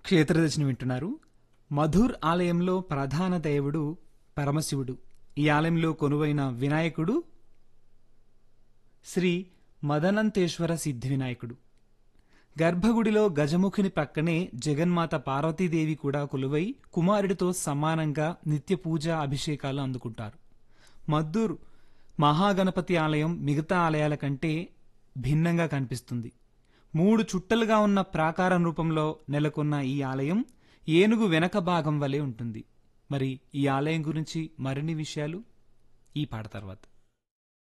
క్షేత్రదర్శిని వింటున్నారు మధుర్ ఆలయంలో ప్రధాన దేవుడు పరమశివుడు ఈ ఆలయంలో కొనువైన వినాయకుడు శ్రీ మదనంతేశ్వర సిద్ధి వినాయకుడు గర్భగుడిలో గజముఖుని పక్కనే జగన్మాత పార్వతీదేవి కూడా కొలువై కుమారుడితో సమానంగా నిత్య పూజ అభిషేకాలు అందుకుంటారు మద్దూర్ మహాగణపతి ఆలయం మిగతా ఆలయాల కంటే భిన్నంగా కనిపిస్తుంది మూడు చుట్టలుగా ఉన్న ప్రాకారం రూపంలో నెలకొన్న ఈ ఆలయం ఏనుగు వెనక భాగం వలె ఉంటుంది మరి ఈ ఆలయం గురించి మరిన్ని విషయాలు ఈ పాట తర్వాత